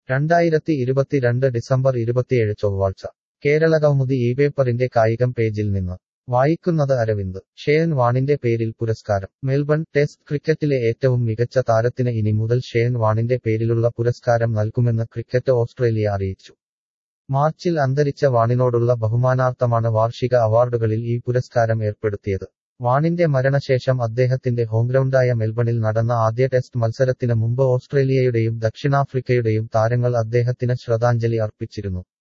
രണ്ടായിരത്തി ഇരുപത്തിരണ്ട് ഡിസംബർ ഇരുപത്തിയേഴ് ചൊവ്വാഴ്ച കേരള കൗമുദി ഈ പേപ്പറിന്റെ കായികം പേജിൽ നിന്ന് വായിക്കുന്നത് അരവിന്ദ് ഷെയൻ വാണിന്റെ പേരിൽ പുരസ്കാരം മെൽബൺ ടെസ്റ്റ് ക്രിക്കറ്റിലെ ഏറ്റവും മികച്ച താരത്തിന് ഇനി മുതൽ ഷെയൻ വാണിന്റെ പേരിലുള്ള പുരസ്കാരം നൽകുമെന്ന് ക്രിക്കറ്റ് ഓസ്ട്രേലിയ അറിയിച്ചു മാർച്ചിൽ അന്തരിച്ച വാണിനോടുള്ള ബഹുമാനാർത്ഥമാണ് വാർഷിക അവാർഡുകളിൽ ഈ പുരസ്കാരം ഏർപ്പെടുത്തിയത് വാണിന്റെ മരണശേഷം അദ്ദേഹത്തിന്റെ ഹോംഗ്രൗണ്ടായ മെൽബണിൽ നടന്ന ആദ്യ ടെസ്റ്റ് മത്സരത്തിന് മുമ്പ് ഓസ്ട്രേലിയയുടെയും ദക്ഷിണാഫ്രിക്കയുടെയും താരങ്ങൾ അദ്ദേഹത്തിന് ശ്രദ്ധാഞ്ജലി അർപ്പിച്ചിരുന്നു